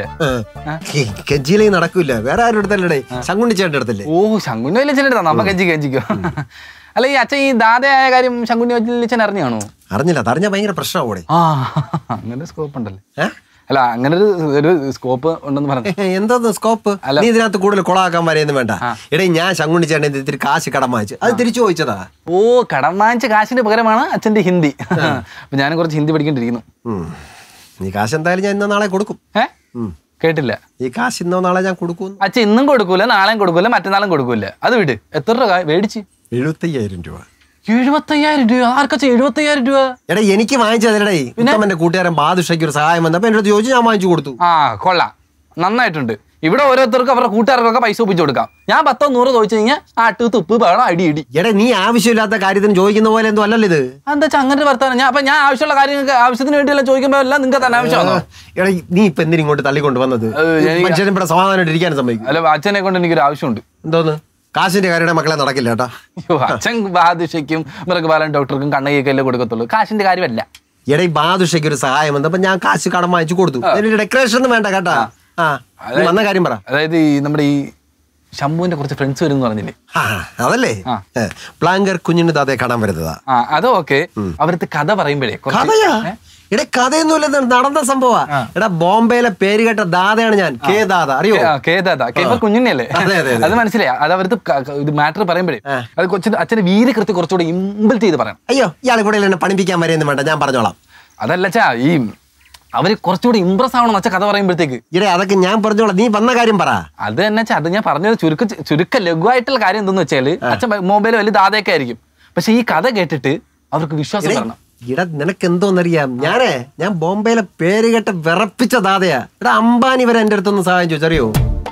Speaker 6: കെഞ്ചിയിലേ നടക്കൂല വേറെ ആരുടെ അടുത്തല്ലേ ശങ്കുണ്ണി ചേട്ടൻ്റെ അടുത്തല്ലേ
Speaker 5: ഓ ശങ്കുണ്ണി വലിയച്ഛൻ എടുത്താ നമ്മ കഞ്ചി കഞ്ചിക്കോ അല്ല ഈ അച്ഛൻ ഈ ദാതയായ കാര്യം ശങ്കുണ്ണി വലിയച്ഛൻ അറിഞ്ഞാണോ
Speaker 6: അറിഞ്ഞില്ല അതറിഞ്ഞ ഭയങ്കര പ്രശ്നമാവൂടെ
Speaker 5: ആ അങ്ങനെ സ്കോപ്പ് ഉണ്ടല്ലേ
Speaker 6: ഏ?
Speaker 5: അല്ല അങ്ങനെ ഒരു ഒരു സ്കോപ്പ് ഉണ്ടെന്ന് പറഞ്ഞു
Speaker 6: എന്തോന്ന് സ്കോപ്പ്
Speaker 5: അല്ല.
Speaker 6: നീ ഇതിനകത്ത് കൂടുതൽ കൊളാക്കാൻ വരെയൊന്നും വേണ്ട
Speaker 5: ആ.
Speaker 6: എടേ ഞാൻ ശങ്കുണ്ണി ചേട്ടൻ ഇത്തിരി കാശ് കടം വാങ്ങിച്ചു അത് തിരിച്ചു ചോദിച്ചതാ
Speaker 5: ഓ കടം വാങ്ങിച്ച കാശിന്റെ പകരമാണ് അച്ഛന്റെ ഹിന്ദി അപ്പൊ ഞാൻ കുറച്ച് ഹിന്ദി പഠിക്കേണ്ടിയിരിക്കുന്നു
Speaker 6: ഉം. ഈ കാശ് എന്തായാലും ഞാൻ ഇന്നോ നാളെ കൊടുക്കും
Speaker 5: ഏ കേട്ടില്ല
Speaker 6: ഈ കാശ് ഇന്നോ നാളെ ഞാൻ കൊടുക്കും
Speaker 5: അച്ഛൻ ഇന്നും കൊടുക്കൂല നാളെയും കൊടുക്കൂല മറ്റന്നാളും കൊടുക്കൂല അത് വിട് എത്ര രൂപ മേടിച്ച്
Speaker 6: എഴുപത്തയ്യായിരം രൂപ
Speaker 5: എഴുപത്തയ്യായിരം രൂപ ആർക്കച്ച എഴുപത്തയ്യായിരം രൂപ
Speaker 6: എടാ എനിക്ക് വാങ്ങിച്ചതല്ലേ ഉത്തമന്റെ കൂട്ടുകാരൻ ബാദുഷയ്ക്ക് ഒരു സഹായം വന്നപ്പോ എന്റെ അടുത്ത് ചോദിച്ചു ഞാൻ വാങ്ങിച്ചു കൊടുത്തു
Speaker 5: ആ കൊള്ളാം നന്നായിട്ടുണ്ട് ഇവിടെ ഓരോരുത്തർക്കും അവരുടെ കൂട്ടുകാർക്കൊക്കെ പൈസ ഒപ്പിച്ചു കൊടുക്കാം ഞാൻ പത്തോ നൂറോ ചോദിച്ചു കഴിഞ്ഞാൽ ആട്ട് തുപ്പ് പഴം അടി ഇടി
Speaker 6: എടാ നീ ആവശ്യമില്ലാത്ത കാര്യത്തിന് ചോദിക്കുന്ന പോലെ എന്തോ അല്ലല്ലോ ഇത്
Speaker 5: എന്താ വെച്ചാൽ അങ്ങനെ ഒരു വർത്താനം ഞാൻ അപ്പൊ ഞാൻ ആവശ്യമുള്ള കാര്യങ്ങൾക്ക് ആവശ്യത്തിന് വേണ്ടിയല്ല ചോദിക്കുമ്പോൾ എല്ലാം നിങ്ങൾക്ക് തന്നെ ആവശ്യമാണോ
Speaker 6: എടാ നീ ഇപ്പൊ എന്തിനും ഇങ്ങോട്ട് തള്ളിക്കൊണ്ട് വന്നത്
Speaker 5: ഏഹ്, എനിക്ക്
Speaker 6: മനുഷ്യനും ഇവിടെ സമാധാനമായിട്ട് ഇരിക്കാൻ സമ്മതിക്കും
Speaker 5: അല്ല അച്ഛനെ കൊണ്ട് എനിക്കൊരു ആവശ്യമുണ്ട്
Speaker 6: എന്തോന്ന് കാശിന്റെ കാര്യയുടെ മക്കളെ നടക്കില്ല കേട്ടാ
Speaker 5: അയ്യോ അച്ഛൻ ബാദുഷയ്ക്കും മൃഗപാലൻ ഡോക്ടർക്കും കണ്ണകയ്ക്കല്ലേ കൊടുക്കത്തുള്ളൂ കാശിന്റെ കാര്യമല്ല
Speaker 6: എടാ ഈ ബാദുഷയ്ക്ക് ഒരു സഹായം വന്നപ്പോ ഞാൻ കാശ് കടം വാങ്ങിച്ചു കൊടുത്തു അതിന്റെ ഡെക്കറേഷൻ ഒന്നും വേണ്ട കേട്ടാ ആ നീ വന്ന കാര്യം പറ
Speaker 5: അതായത് ഈ നമ്മുടെ ഈ ശംഭുവിന്റെ കുറച്ച് ഫ്രണ്ട്സ് വരും എന്ന് പറഞ്ഞില്ലേ
Speaker 6: ആ, അതല്ലേ
Speaker 5: ആ.
Speaker 6: ഏ, പ്ലാങ്കർ കുഞ്ഞിന് താതെ കാണാൻ വരുന്നതാ
Speaker 5: ആ അത് ഓക്കെ അവരടുത്ത് കഥ പറയുമ്പോഴേ കുറച്ച്
Speaker 6: കഥയാ
Speaker 5: ഏ?
Speaker 6: എടാ കഥയൊന്നുമില്ല ഇത് നടന്ന സംഭവ എടാ ബോംബെയിലെ പേര് കേട്ട ദാതയാണ് ഞാൻ കെ ദാദ അറിയോ
Speaker 5: ആ, കേ ദാദാ കേ ഇപ്പൊ കുഞ്ഞുണ്ണിയല്ലേ
Speaker 6: അതെ, അതെ, അതെ.
Speaker 5: അത് മനസ്സിലായി അത് അവർക്ക് ഇത് മാറ്റർ പറയുമ്പോഴേ അത് കൊച്ചിന് അച്ഛന് വീരകൃത്യം കുറച്ചുകൂടെ ഇമ്പൽറ്റ് ചെയ്ത് പറയണം
Speaker 6: അയ്യോ ഇയാളെ കൂടെ എന്നെ പണിപ്പിക്കാൻ വരെയൊന്നും വേണ്ട ഞാൻ പറഞ്ഞോളാം
Speaker 5: അതല്ല ചാ ഈ അവര് കുറച്ചുകൂടി ഇമ്പ്രസ് ആവണം അച്ഛൻ കഥ പറയുമ്പോഴത്തേക്ക്
Speaker 6: ഇടേ അതൊക്കെ ഞാൻ പറഞ്ഞോളാം നീ വന്ന കാര്യം പറ
Speaker 5: അത് തന്നെ ചാ അത് ഞാൻ പറഞ്ഞത് ചുരുക്ക ചുരുക്ക ലഘുവായിട്ടുള്ള കാര്യം എന്തെന്ന് വെച്ചാല് അച്ഛൻ മൊബൈൽ വലിയ ദാതയൊക്കെ ആയിരിക്കും പക്ഷെ ഈ കഥ കേട്ടിട്ട് അവർക്ക് വിശ്വാസം
Speaker 6: എടേ,
Speaker 5: വരണം
Speaker 6: ഇടാ നിനക്ക് എന്തോന്നറിയാം ഞാനേ ഞാൻ ബോംബെയിലെ പേര് കേട്ട വിറപ്പിച്ച ദാതയാ എടാ അംബാനി വരെ എന്റെ അടുത്തൊന്ന് സഹായം ചോദിച്ചറിയോ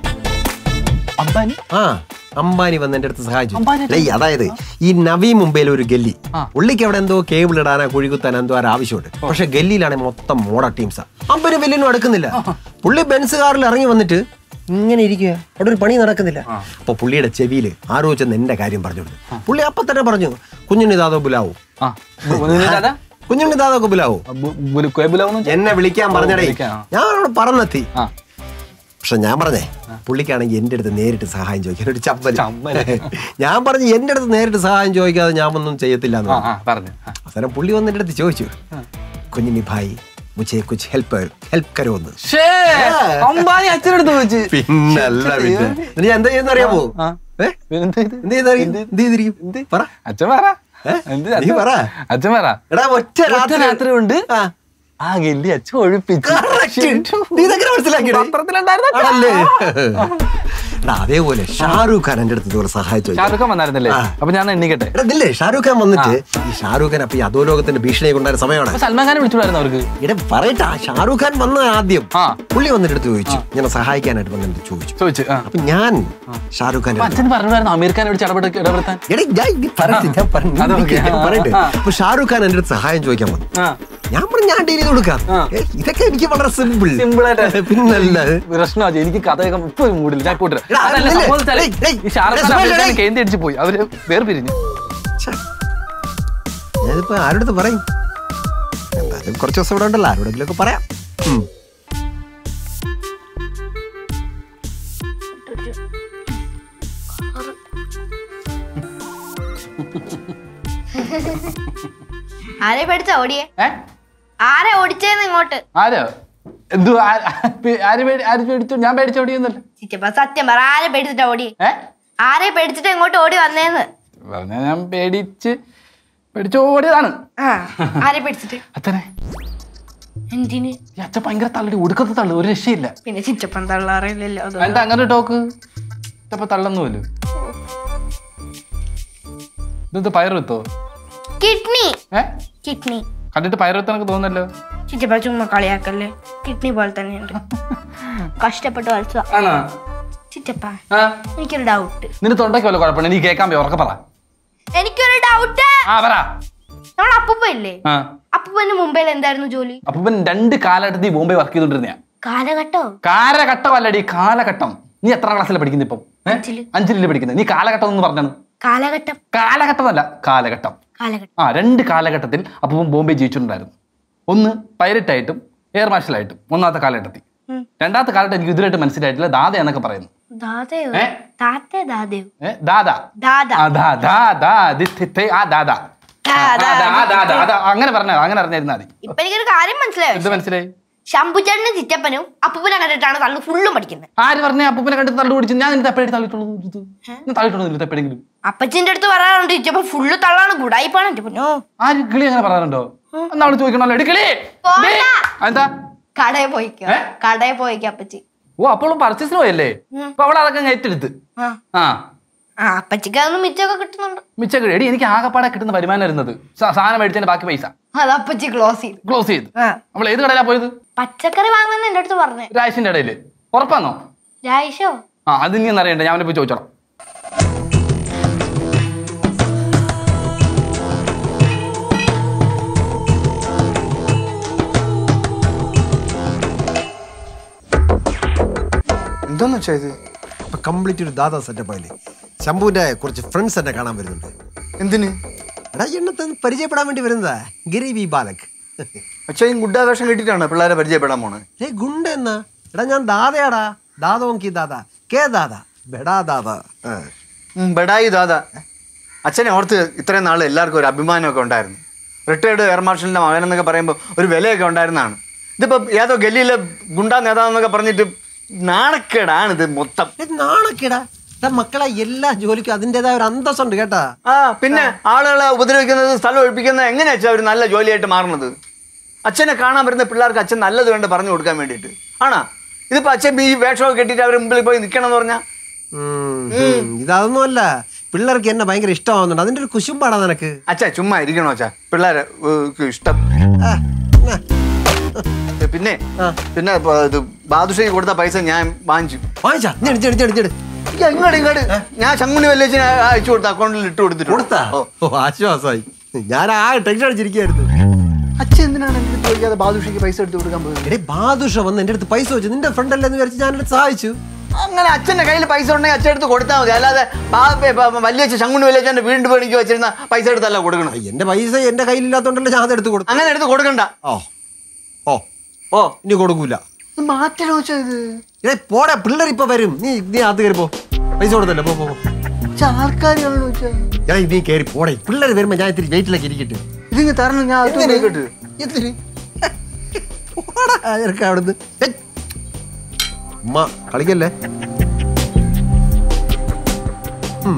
Speaker 5: അമ്പാനി
Speaker 6: ആ അംബാനി വന്ന് എന്റെ അടുത്ത് സഹായിച്ചു
Speaker 5: അംബാനി
Speaker 6: ഡേയ്, അതായത് ഈ നവി മുംബൈയിൽ ഒരു ഗല്ലി
Speaker 5: ആ.
Speaker 6: പുള്ളിക്ക് അവിടെ എന്തോ കേബിൾ ഇടാനാ കുഴികുത്താൻ എന്തോ ഒരു ആവശ്യമുണ്ട് പക്ഷെ ഗല്ലിയിലാണെങ്കിൽ മൊത്തം മോഡ ടീംസാ അമ്പന് വലിയൊന്നും അടുക്കുന്നില്ല പുള്ളി ബെൻസ് കാറിൽ ഇറങ്ങി വന്നിട്ട് ഇങ്ങനെ ഇരിക്കുക അവിടെ ഒരു പണി നടക്കുന്നില്ല അപ്പൊ പുള്ളിയുടെ ചെവിയിൽ ആരോ ചെന്ന് എന്റെ കാര്യം പറഞ്ഞു കൊടുത്തു പുള്ളി അപ്പൊ തന്നെ പറഞ്ഞു കുഞ്ഞുണ്ണി ദാദോ ബുലാവോ
Speaker 5: ആ ദാദ
Speaker 6: കുഞ്ഞുണ്ണി ദാദോ ബുലാവോ
Speaker 5: കേബിലാവുന്നു
Speaker 6: എന്നെ വിളിക്കാൻ പറഞ്ഞടേ
Speaker 5: വിളിക്കാം, ആ.
Speaker 6: ഞാൻ അവിടെ പറന്നെത്തി
Speaker 5: ആ
Speaker 6: പക്ഷെ ഞാൻ പറഞ്ഞേ പുള്ളിക്കാണെങ്കിൽ എൻ്റെ അടുത്ത് നേരിട്ട് സഹായം ചോദിക്കാൻ ഒരു ചമ്മൽ
Speaker 5: ചമ്മല്.
Speaker 6: ഞാൻ പറഞ്ഞു എൻ്റെ അടുത്ത് നേരിട്ട് സഹായം ചോദിക്കാതെ ഞാൻ ഒന്നും ചെയ്യത്തില്ല എന്ന്
Speaker 5: ആ
Speaker 6: പറഞ്ഞു.
Speaker 5: ആ പറഞ്ഞു ആ.
Speaker 6: അവസാനം പുള്ളി വന്ന് എൻ്റെ അടുത്ത് ചോദിച്ചു കുഞ്ഞിനി ഭായി മുझे कुछ हेल्प हेल्प करो എന്ന്
Speaker 5: ശ്ശേ, അമ്പാനി അച്ഛനടുത്ത് ചോദിച്ചു
Speaker 6: പിന്നല്ല പിന്നെ നീ എന്താ ചെയ്യുന്ന അറിയാമോ
Speaker 5: ആ.
Speaker 6: ഏ?
Speaker 5: എന്ത് ചെയ്ത്?
Speaker 6: എന്ത് ചെയ്തറിയും? എന്ത് ചെയ്തിരിക്കും? പറ
Speaker 5: അച്ഛൻ പറ
Speaker 6: ഏ?
Speaker 5: എന്ത്
Speaker 6: നീ
Speaker 5: അച്ഛൻ-
Speaker 6: പറ.
Speaker 5: അച്ഛൻ പറ
Speaker 6: എടാ ഒറ്റ
Speaker 5: ഒറ്റ
Speaker 6: രാത്രി
Speaker 5: രാത്രി കൊണ്ട്
Speaker 6: ആ.
Speaker 5: ആ ഗല്ലി അച്ഛൻ ഒഴിപ്പിച്ചു
Speaker 6: Correct. നീ ഇതെങ്ങനെ മനസ്സിലാക്കിയെടേ?
Speaker 5: പത്രത്തിലുണ്ടായിരുന്ന
Speaker 6: ആണല്ലേ എടാ അതേപോലെ ഷാരൂഖ് ഖാൻ എന്റെ അടുത്ത് ഇതുപോലെ സഹായിച്ചു
Speaker 5: ഷാറുഖ് ഖാൻ വന്നായിരുന്നല്ലേ
Speaker 6: ആ.
Speaker 5: അപ്പൊ ഞാൻ എണ്ണിക്കട്ടെ
Speaker 6: എടാ ഇല്ലേ ഷാരൂഖ് ഖാൻ വന്നിട്ട് ഈ ഷാരൂഖ് ഖാൻ അപ്പൊ ഈ അധോലോകത്തിന്റെ ഭീഷണിയെ കൊണ്ടായ സമയമാണ്
Speaker 5: അപ്പൊ സൽമാൻ ഖാനെ വിളിച്ചുകൂടായിരുന്നു അവർക്ക്
Speaker 6: ഇട പറയട്ടാ ഷാരൂഖ് ഖാൻ വന്ന ആദ്യം
Speaker 5: ആ.
Speaker 6: പുള്ളി വന്നിട്ട് അടുത്ത് ചോദിച്ചു ഇങ്ങനെ സഹായിക്കാനായിട്ട് വന്നിട്ട് ചോദിച്ചു
Speaker 5: ചോദിച്ചു ആ.
Speaker 6: അപ്പൊ ഞാൻ ഷാരൂഖ് ഖാൻ
Speaker 5: അപ്പൊ അച്ഛൻ പറഞ്ഞായിരുന്നു അമീർ ഖാനെ വിളിച്ച് ഇടപെട്ട് ഇടപെടുത്താൻ
Speaker 6: എടേ, ഞാൻ ഇത് പറയട്ടെ, ഞാൻ പറഞ്ഞു.
Speaker 5: അത് ഓക്കേ.
Speaker 6: ഞാൻ പറയട്ടെ.
Speaker 5: ആ.
Speaker 6: അപ്പൊ ഷാരൂഖ് ഖാൻ എന്റെ അടുത്ത് സഹായം ചോദിക്കാൻ വന്നു
Speaker 5: ആ.
Speaker 6: ഞാൻ പറഞ്ഞു ഞാൻ ഡീൽ ചെയ്ത് കൊടുക്കാം
Speaker 5: ആ.
Speaker 6: ഏ, ഇതൊക്കെ എനിക്ക് വളരെ സിമ്പിൾ
Speaker 5: സിമ്പിൾ ആയിട്ട്
Speaker 6: പിന്നല്ല
Speaker 5: പ്രശ്നമാ എനിക്ക് കഥയൊക്കെ ഇപ്പൊ മൂടില്ല ഞാൻ പോട്ടെ
Speaker 6: എടാ,
Speaker 5: അതല്ല
Speaker 6: അതല്ലേ?
Speaker 5: സംഭവിച്ചാലേ
Speaker 6: ഏയ്, ഏയ്,
Speaker 5: ഈ ഷാറുഖ് ഖാൻ
Speaker 6: രസമായിട്ട്
Speaker 5: അമീർ ഖാൻ
Speaker 6: ഏയ്.
Speaker 5: കേന്ദ്ര അടിച്ച് പോയി അവര് വേർപിരിഞ്ഞു
Speaker 6: ഞാനിപ്പോ ആരോടത്ത് പറയും എന്തായാലും കുറച്ച് ദിവസം ഇവിടെ ഉണ്ടല്ലോ ആരോടെങ്കിലും ഒക്കെ പറയാം ഉം.
Speaker 3: ആരെ പേടിച്ച ഓടിയേ
Speaker 5: ഏ
Speaker 3: ആരെ ഓടിച്ചേന്ന് ഇങ്ങോട്ട്
Speaker 5: ആരോ എന്തു ആ- ആര് പേടി ആര് പേടിച്ചു ഞാൻ പേടിച്ചോടിയൊന്നുമല്ല
Speaker 3: ചിറ്റപ്പ സത്യം പറ ആരെ പേടിച്ചിട്ടാ ഓടിയേ
Speaker 5: ഏ
Speaker 3: ആരെ പേടിച്ചിട്ട് ഇങ്ങോട്ട് ഓടി വന്നേന്ന്
Speaker 5: പറഞ്ഞ ഞാൻ പേടിച്ച് പേടിച്ച് ഓടിയതാണ്
Speaker 3: ആ ആരെ പേടിച്ചിട്ട്
Speaker 5: അച്ഛനെ
Speaker 3: എന്തിന്
Speaker 5: ഈ അച്ഛൻ ഭയങ്കര തള്ളടി ഒടുക്കത്തെ തള്ളു ഒരു രക്ഷയില്ല
Speaker 3: പിന്നെ ചിറ്റപ്പൻ തള്ളാറില്ലല്ലോ അത്
Speaker 5: എന്താ അങ്ങനെ ടോക്ക് ഇതപ്പോ തള്ളൊന്നുമല്ലോ ഇതെന്ത് പയറുത്തോ
Speaker 3: കിഡ്നി
Speaker 5: ഏ
Speaker 3: കിഡ്നി
Speaker 5: കണ്ടിട്ട് പയറുത്ത് എനിക്ക് തോന്നല്ലോ
Speaker 3: ചിറ്റപ്പ ചുമ്മാ കളിയാക്കല്ലേ കിഡ്നി പോലെ തന്നെയുണ്ട് കഷ്ടപ്പെട്ട് വലിച്ച
Speaker 5: ആണോ
Speaker 3: ചിറ്റപ്പ
Speaker 5: ആ
Speaker 3: എനിക്കൊരു ഡൗട്ട്
Speaker 5: നിന്റെ തൊണ്ടയ്ക്ക് വല്ല കുഴപ്പമില്ല നീ കേൾക്കാൻ പോയി ഉറക്കെ പറ
Speaker 3: എനിക്കൊരു ഡൗട്ട്
Speaker 5: ആ പറ
Speaker 3: നമ്മുടെ അപ്പൂപ്പ ഇല്ലേ
Speaker 5: ആ
Speaker 3: അപ്പൂപ്പന് മുംബൈയിൽ എന്തായിരുന്നു ജോലി
Speaker 5: അപ്പൊ ഇവൻ രണ്ട് കാലഘട്ടത്തിൽ ഈ ബോംബെ വർക്ക് ചെയ്തോണ്ടിരുന്ന
Speaker 3: കാലഘട്ടോ
Speaker 5: കാലഘട്ടമല്ലടി കാലഘട്ടം നീ എത്ര ക്ലാസ്സിലാണ് പഠിക്കുന്നത് ഇപ്പം ഏ?
Speaker 3: അഞ്ചില്.
Speaker 5: അഞ്ചിലല്ലേ പഠിക്കുന്നത് നീ കാലഘട്ടം എന്ന് പറഞ്ഞാണ്
Speaker 3: കാലഘട്ടം
Speaker 5: കാലഘട്ടമല്ല കാലഘട്ടം
Speaker 3: കാലഘട്ടം
Speaker 5: ആ രണ്ട് കാലഘട്ടത്തിൽ അപ്പം ബോംബെ ജീവിച്ചിട്ടുണ്ടായിരുന്നു ഒന്ന് പൈലറ്റ് ആയിട്ടും എയർ മാർഷൽ ആയിട്ടും ഒന്നാമത്തെ കാലഘട്ടത്തിൽ
Speaker 3: ഉം.
Speaker 5: രണ്ടാമത്തെ കാലഘട്ടം എനിക്ക് ഇതിലായിട്ട് മനസ്സിലായിട്ടില്ല ദാദ എന്നൊക്കെ പറയുന്നു
Speaker 3: ദാദയോ
Speaker 5: ഏ?
Speaker 3: താത്തേ ദാദയോ
Speaker 5: ഏ ദാദ
Speaker 3: ദാദ
Speaker 5: ആ ദാ ദാ ദാ ദി തി തി ആ ദാദ
Speaker 3: ദാ,
Speaker 5: ആ,
Speaker 3: ദാ,
Speaker 5: ദാ,
Speaker 3: ദി,
Speaker 5: ദാ,
Speaker 3: തി,
Speaker 5: ദാ, ദാ. അങ്ങനെ പറഞ്ഞ അങ്ങനെ അറിഞ്ഞിരുന്നാ മതി
Speaker 3: ഇപ്പൊ എനിക്കൊരു കാര്യം മനസ്സിലായോ
Speaker 5: എന്ത് മനസ്സിലായി
Speaker 3: ശംഭുചേട്ടനും ചിറ്റപ്പനും അപ്പൂപ്പനെ കണ്ടിട്ടാണ് തള്ളു ഫുള്ളും പഠിക്കുന്നത്
Speaker 5: ആര് പറഞ്ഞ അപ്പൂപ്പനെ കണ്ടിട്ട് തള്ളു പിടിച്ചു ഞാൻ നിന്റെ എപ്പോഴും തള്ളിട്ടുള്ളൂ ഇത്. ഞാൻ തള്ളിട്ടുള്ളൂ എപ്പോഴെങ്കിലും
Speaker 3: അപ്പച്ചിന്റെ അടുത്ത് പറയാറുണ്ട് ചിറ്റപ്പൻ ഫുള്ള് തള്ളാണ് ഗുഡായിപ്പാണ് എന്റെ പൊന്നോ
Speaker 5: ആര് കിളി അങ്ങനെ പറയാറുണ്ടോ എന്നാ അവള് ചോദിക്കണല്ലോ എടി കിളി
Speaker 3: പോണ്ട.
Speaker 5: ഡേ. എന്താ
Speaker 3: കടയിൽ പോയിക്കോ
Speaker 5: ഏ?
Speaker 3: കടയിൽ പോയിക്കോ അപ്പച്ചി
Speaker 5: ഓ അപ്പോഴും പർച്ചേസിന് പോയല്ലേ അപ്പൊ അവൾ അതൊക്കെ അങ്ങ് ഏറ്റെടുത്ത്
Speaker 3: ആ
Speaker 5: ആ
Speaker 3: ആ അപ്പച്ചിക്ക് അതൊന്നും മിച്ചമൊക്കെ കിട്ടുന്നുണ്ട്
Speaker 5: മിച്ച എടി എനിക്ക് ആകെപ്പാടെ കിട്ടുന്ന വരുമാനം വരുന്നത് സാ- സാധനം മേടിച്ചതിന്റെ ബാക്കി പൈസ
Speaker 3: അത് അപ്പച്ചി ക്ലോസ് ചെയ്തു
Speaker 5: ക്ലോസ് ചെയ്ത്
Speaker 3: ആ
Speaker 5: നമ്മൾ ഏത് കടയിലാ പോയത്
Speaker 3: പച്ചക്കറി വാങ്ങുന്ന എന്റെ അടുത്ത് പറഞ്ഞേ
Speaker 5: രാശിന്റെ ഇടയില് ഉറപ്പാന്നോ
Speaker 3: രായിഷോ
Speaker 5: ആ അത് ഇനി അറിയണ്ട ഞാൻ അവനെ പോയി ചോദിച്ചോളാം
Speaker 4: എന്താന്ന് വെച്ചാ ഇത്
Speaker 6: ഇപ്പൊ കംപ്ലീറ്റ് ഒരു ദാദാ സെറ്റപ്പ് ആയില്ലേ ശംഭുവിന്റെ കുറച്ച് ഫ്രണ്ട്സ് എന്നെ കാണാൻ വരുന്നുണ്ട്
Speaker 4: എന്തിന്
Speaker 6: എടാ എണ്ണത്തെ പരിചയപ്പെടാൻ വേണ്ടി വരുന്നതാ ഗരീബി ബാലക്
Speaker 4: അച്ഛൻ ഗുഡാവേഷം കിട്ടിയിട്ടാണ് പിള്ളേരെ പരിചയപ്പെടാൻ പോണേ
Speaker 6: ഏ ഗുണ്ട എന്നാ എടാ ഞാൻ ദാദയാടാ ദാദോങ്കി ദാദ കേ ദാദ ബെടാ ദാദ ആ.
Speaker 4: ഉം, ബഡായി ദാദാ അച്ഛനെ ഓർത്ത് ഇത്രയും നാൾ എല്ലാവർക്കും ഒരു അഭിമാനമൊക്കെ ഉണ്ടായിരുന്നു റിട്ടയർഡ് എയർ മാർഷലിന്റെ മകൻ എന്നൊക്കെ പറയുമ്പോൾ ഒരു വിലയൊക്കെ ഉണ്ടായിരുന്നതാണ് ഇതിപ്പോ ഏതോ ഗല്ലിയിലെ ഗുണ്ടാ നേതാവെന്നൊക്കെ പറഞ്ഞിട്ട് നാണക്കേടാണ് ഇത് മൊത്തം
Speaker 6: ഏ, നാണക്കേടാ എടാ മക്കളെ എല്ലാ ജോലിക്കും അതിൻ്റെതായ ഒരു അന്തസ്സുണ്ട് കേട്ടാ
Speaker 4: ആ പിന്നെ ആളുകളെ ഉപദ്രവിക്കുന്നത് സ്ഥലം ഒഴിപ്പിക്കുന്നത് എങ്ങനെയാ അച്ഛാ ഒരു നല്ല ജോലിയായിട്ട് മാറുന്നത് അച്ഛനെ കാണാൻ വരുന്ന പിള്ളേർക്ക് അച്ഛൻ നല്ലത് വേണ്ട പറഞ്ഞു കൊടുക്കാൻ വേണ്ടിയിട്ട് ആണോ ഇതിപ്പോ അച്ഛൻ ഈ വേഷമൊക്കെ കെട്ടിയിട്ട് അവർ മുമ്പിൽ പോയി നിൽക്കണം എന്ന് പറഞ്ഞാൽ
Speaker 6: ഉം, ഉം. ഇതൊന്നുമല്ല പിള്ളേർക്ക് എന്നെ ഭയങ്കര ഇഷ്ടമാവുന്നുണ്ട് അതിന്റെ ഒരു കുശുമ്പാടാ നിനക്ക്
Speaker 4: അച്ഛാ ചുമ്മാ ഇരിക്കണോ അച്ഛാ പിള്ളേരെ ഏഹ്, ഇഷ്ടം
Speaker 6: ആ, എന്നാ.
Speaker 4: ഏ, പിന്നെ പിന്നെ ഇപ്പൊ ഇത് ബാദുഷയ്ക്ക് കൊടുത്ത പൈസ ഞാൻ വാങ്ങിച്ചു
Speaker 6: വാങ്ങിച്ചാ ഞെടി ഞെടി ഞെടി ഞെടി
Speaker 4: ഇയ്യ് ഇങ്ങോട്ട് ഇങ്ങോട്ട് ഞാൻ ശങ്കുണി വല്ലേച്ചിന് അയച്ചു കൊടുത്ത അക്കൗണ്ടിൽ ഇട്ട് കൊടുത്തിട്ട്
Speaker 6: കൊടുത്താ
Speaker 4: ഓ
Speaker 6: ഓ ആശ്വാസമായി ഞാൻ ആ ടെൻഷൻ അടിച്ചിരിക്കുകയായിരുന്നു
Speaker 4: അച്ഛൻ എന്തിനാണ് എന്റെ അടുത്ത് ചോദിക്കാതെ ബാദുഷയ്ക്ക് പൈസ എടുത്ത് കൊടുക്കാൻ പോയത്
Speaker 6: എടേ ബാദുഷ വന്ന് എൻ്റെ അടുത്ത് പൈസ വെച്ചു നിന്റെ ഫ്രണ്ട് അല്ലെന്ന് വിചാരിച്ച് ഞാൻ എന്നെ സഹായിച്ചു
Speaker 4: അങ്ങനെ അച്ഛന്റെ കയ്യിൽ പൈസ ഉണ്ടെങ്കിൽ അച്ഛൻ എടുത്ത് കൊടുത്താൽ മതി അല്ലാതെ വലിയ ശങ്കുണി വല്ലേച്ചന്റെ വീണ്ടും പണിക്ക് വെച്ചിരുന്ന പൈസ എടുത്തല്ല കൊടുക്കണം
Speaker 6: എന്റെ പൈസ എന്റെ കയ്യിലില്ലാത്തോണ്ടല്ലേ ഞാൻ അതെടുത്ത് കൊടുത്തു
Speaker 4: അങ്ങനെ എടുത്ത് കൊടുക്കണ്ട
Speaker 6: ഓ ഓ
Speaker 4: ഓ
Speaker 6: ഇനി കൊടുക്കൂല
Speaker 4: ഇത് മാറ്റലോ അച്ഛാ ഇത്
Speaker 6: ഏ പോടെ പിള്ളേർ ഇപ്പൊ വരും നീ നീ അത് കയറി പോ പൈസ കൊടുത്തല്ലേ പോ പോ പോ.
Speaker 4: ആൾക്കാരാണോ വെച്ചാ
Speaker 6: ഞാൻ നീ കയറി പോടെ പിള്ളേർ വരുമ്പോ ഞാൻ ഇത്തിരി വെയിറ്റിലേക്ക് ഇരിക്കട്ടെ
Speaker 4: ഇതിങ്ങ് തരണം ഞാൻ അകത്ത്
Speaker 6: എന്തിന്?
Speaker 4: പോയിക്കോട്ട്.
Speaker 6: എന്തിന്? പോടാ, ഇറക്കം അവിടുന്ന്. ഏയ്. ഉമ്മ കളിക്കല്ലേ ഉം.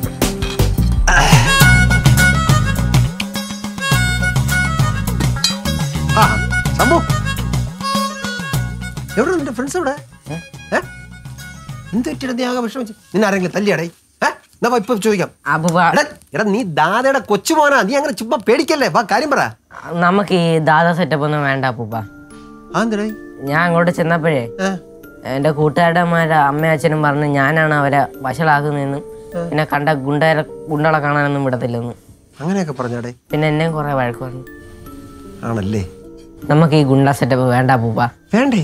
Speaker 6: ആ, ശംഭു. എവിടെ നിന്റെ ഫ്രണ്ട്സ് എവിടെ ഏ? എന്ത് പറ്റിയിട്ട് നീ ആകെ വിഷമിച്ച് നിന്നെ ആരെങ്കിലും തല്ലിയാടേ ഏ എന്നാ വാ, ഇപ്പൊ ചോദിക്കാം
Speaker 2: അപ്പൂപ്പ
Speaker 6: എടാ എടാ നീ ദാദയുടെ കൊച്ചുമോനാ നീ അങ്ങനെ ചുമ്മാ പേടിക്കല്ലേ വാ കാര്യം പറ
Speaker 2: നമുക്ക് ഈ ദാദ സെറ്റപ്പ് ഒന്നും വേണ്ട അപ്പൂപ്പ
Speaker 6: ആ എന്തിനാ
Speaker 2: ഞാൻ അങ്ങോട്ട് ചെന്നപ്പോഴേ
Speaker 6: ഏ
Speaker 2: എന്റെ കൂട്ടുകാരന്മാരെ അമ്മയും അച്ഛനും പറഞ്ഞ് ഞാനാണ് അവരെ വഷളാക്കുന്നതെന്നും പിന്നെ കണ്ട ഗുണ്ടരെ ഗുണ്ടകളെ കാണാനൊന്നും വിടത്തില്ലെന്ന്
Speaker 6: അങ്ങനെയൊക്കെ പറഞ്ഞാടേ
Speaker 2: പിന്നെ എന്നെയും കുറെ വഴക്ക് പറഞ്ഞു
Speaker 6: ആണല്ലേ
Speaker 2: നമുക്ക് ഈ ഗുണ്ട സെറ്റപ്പ് വേണ്ട അപ്പൂപ്പ
Speaker 6: വേണ്ടേ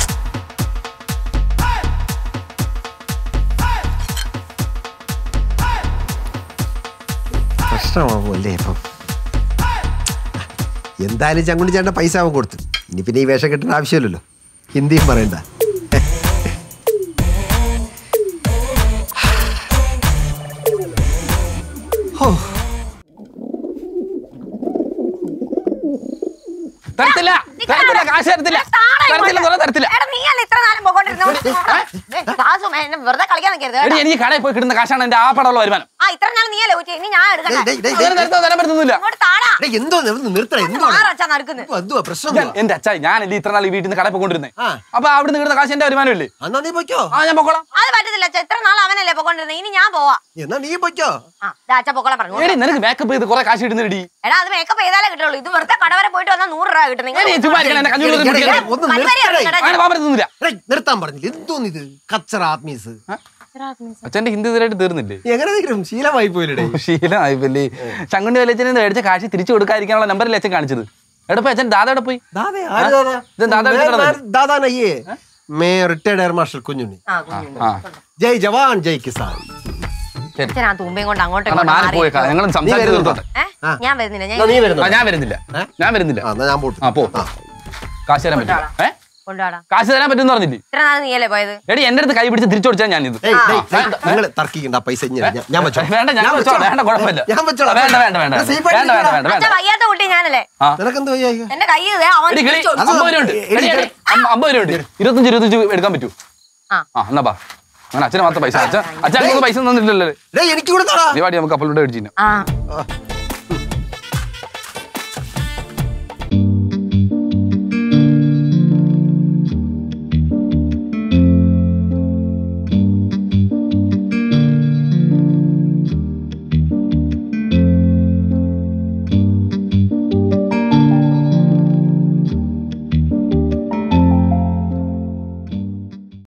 Speaker 6: പ്രശ്നമാവുമല്ലേ ഇപ്പം എന്തായാലും ചങ്കുണ്ടി ചേട്ടൻ പൈസ അവൻ കൊടുത്തു ഇനി പിന്നെ ഈ വേഷം കെട്ടേണ്ട ആവശ്യമില്ലല്ലോ ഹിന്ദിയും പറയണ്ട ഹോ
Speaker 5: തരത്തില്ല തരത്തില്ല കാശ് തരത്തില്ല തരത്തില്ല എന്ന് പറഞ്ഞാ തരത്തില്ല
Speaker 2: നീയല്ലേ ഇത്ര നേരം വെറുതെ കളിക്കാൻ നിൽക്കരുത്
Speaker 5: എടി എനിക്ക് കടയിൽ പോയി കിട്ടുന്ന കാശാണ് എന്റെ ആ പടമുള്ള വരുമാനം
Speaker 2: ആ ഇത്ര നേരം നീയല്ലേ ഊറ്റി ഇനി ഞാൻ എടുക്കട്ടെ
Speaker 6: ഡേയ്, ഡേയ്,
Speaker 5: അങ്ങനെ തരത്തോ തരാൻ പറ്റുന്നില്ല
Speaker 2: അങ്ങോട്ട് താടാ
Speaker 6: ഡേയ്, എന്തോ നിർത്ത് നിർത്തണേ എന്തോ
Speaker 2: അച്ഛാ നടക്കുന്നത്
Speaker 6: എന്തുവാ പ്രശ്നം
Speaker 5: ഞാൻ-
Speaker 6: എന്തുവാ?
Speaker 5: എന്റെ അച്ഛാ ഞാനല്ലേ ഇത്ര നാൾ ഈ വീട്ടിൽ നിന്ന് കടയിൽ പോയിക്കൊണ്ടിരുന്നേ
Speaker 6: ആ.
Speaker 5: അപ്പൊ അവിടെ നിന്ന് കിട്ടുന്ന കാശ് എന്റെ വരുമാനമില്ലേ
Speaker 6: എന്നാ നീ പൊയ്ക്കോ
Speaker 5: ആ ഞാൻ പൊക്കോളാം
Speaker 2: അത് പറ്റത്തില്ല അച്ഛാ ഇത്ര നാൾ അവനല്ലേ പൊക്കോണ്ടിരുന്നത് ഇനി ഞാൻ പോവാ
Speaker 6: എന്നാ നീ പൊയ്ക്കോ
Speaker 2: ആ ദാ അച്ഛാ പൊക്കോളാൻ പറഞ്ഞു
Speaker 5: എടി നിനക്ക് മേക്കപ്പ് ചെയ്ത് കുറെ കാശ് ഇടുന്നിടി
Speaker 2: എടാ അത് മേക്കപ്പ് ചെയ്താലേ കിട്ടുള്ളൂ ഇത് വെറുതെ കടവരെ പോയിട്ട് വന്നാൽ നൂറ് രൂപ കിട്ടും നിങ്ങൾ
Speaker 5: എടി ചുമ്മാ ഇരിക്കണം, എന്നെ കഞ്ഞി
Speaker 6: എടി,
Speaker 5: കൊടുത്ത്
Speaker 6: എടി,
Speaker 5: കുടിക്കാൻ.
Speaker 6: എടി, ഒന്ന്
Speaker 2: പരിപാടി
Speaker 6: നിർത്തണേ.
Speaker 2: അറിയണ്ടടാ.
Speaker 5: അങ്ങനെ പോകാൻ പറ്റുന്നില്ല
Speaker 6: ഡേയ്, നിർത്താൻ പറഞ്ഞില്ല എന്തോന്നിത് കച്ചറ ആത്മീസ്
Speaker 5: അച്ഛന്റെ ഹിന്ദി ഇതുവരെയായിട്ട് തീർന്നില്ലേ
Speaker 6: എങ്ങനെ തീരും ശീലമായി പോയില്ലേ
Speaker 5: ശീലമായി പല്ലേ ചങ്കുണ്ടി വലിയച്ഛനെ മേടിച്ച കാശ് തിരിച്ചു കൊടുക്കാതിരിക്കാനുള്ള നമ്പറിൽ അച്ഛൻ കാണിച്ചത് എടപ്പ അച്ഛൻ ദാദ എവിടെ പോയി
Speaker 6: ദാദേ ആര് ദാദാ
Speaker 5: ഇത് ദാദാ
Speaker 6: मैं-
Speaker 5: എടുത്തിട്ട്
Speaker 6: मैं- दादा नहीं है मैं रिटायर्ड एयर मार्शल कुഞ്ഞുണ്ണി
Speaker 2: ആ കുഞ്ഞു
Speaker 5: ആ
Speaker 6: ജയ് ജവാൻ ജയ് കിസാൻ
Speaker 5: ശരി
Speaker 2: അച്ഛൻ ആ തൂമ്പയും കൊണ്ട് അങ്ങോട്ടും
Speaker 5: കാരണം
Speaker 2: ഇങ്ങോട്ടും
Speaker 5: മാറി പോയി
Speaker 2: മാറി
Speaker 5: ഞങ്ങൾ
Speaker 6: നീ
Speaker 5: സംസാരിച്ച്
Speaker 6: വരുന്നുണ്ടോ?
Speaker 5: തീർത്തോട്ടെ
Speaker 2: ഏ?
Speaker 6: ആ.
Speaker 2: ഞാൻ വരുന്നില്ല ഞാൻ
Speaker 6: എന്നാ നീ വരുന്നു
Speaker 5: ആ, ഞാൻ വരുന്നില്ല
Speaker 6: ഏ?
Speaker 5: ഞാൻ വരുന്നില്ല
Speaker 6: ആ എന്നാ ഞാൻ പോട്ടു
Speaker 5: ആ പോ
Speaker 6: ആ.
Speaker 5: കാശ് തരാൻ പറ്റില്ല ഏ
Speaker 2: കൊണ്ടുവാടാ
Speaker 5: കാശ് തരാൻ പറ്റുമെന്ന് പറഞ്ഞില്ലേ
Speaker 2: ഇത്ര നാൾ നീയല്ലേ പോയത്
Speaker 5: എടി എന്റെ അടുത്ത് കൈ പിടിച്ച് തിരിച്ചു കൊടുച്ചാൽ ഞാനിത്
Speaker 6: ഏയ്,
Speaker 5: ആ,
Speaker 6: ഡേയ്, ഡേയ്,
Speaker 5: വേണ്ട,
Speaker 6: നിങ്ങൾ തർക്കിക്കണ്ട ആ പൈസ ഇങ്ങനെ ഞാൻ- ഞാൻ വെച്ചോളാം.
Speaker 5: വേണ്ട ഞാൻ വെച്ചോളാം
Speaker 6: വെച്ചോളാം.
Speaker 5: വേണ്ട കുഴപ്പമില്ല
Speaker 6: ഞാൻ വെച്ചോളാം.
Speaker 5: വേണ്ട വേണ്ട വേണ്ട
Speaker 6: ഞാൻ
Speaker 5: വേണ്ട
Speaker 6: safe ആയിട്ട്
Speaker 5: വേണ്ട വേണ്ട വേണ്ട
Speaker 2: അച്ഛാ വയ്യാത്ത കുട്ടി ഞാനല്ലേ
Speaker 5: ആ
Speaker 6: നിനക്കെന്ത് വയ്യ
Speaker 2: എന്റെ കൈ ദേ അവൻ
Speaker 5: എടി കിളി
Speaker 2: പിടിച്ചു.
Speaker 5: അമ്പത് രൂപ ഉണ്ട്
Speaker 6: എടി,
Speaker 5: എടി, എടി, അമ്പ- അമ്പത് രൂപ ഉണ്ട് ഇരുപത്തഞ്ച് ഇരുപത്തഞ്ച് എടുക്കാൻ പറ്റൂ
Speaker 2: ആ.
Speaker 5: ആ എന്നാ ബാ അങ്ങനെ അച്ഛന് മാത്രം പൈസ അച്ഛൻ അച്ഛൻ പൈസ തന്നില്ലല്ലോ
Speaker 6: ഡേയ് എനിക്ക് കൊടുത്താടാ
Speaker 5: പരിപാടി നമുക്ക് കപ്പലിലൂടെ അടിച്ചു
Speaker 2: ആ
Speaker 6: ആ,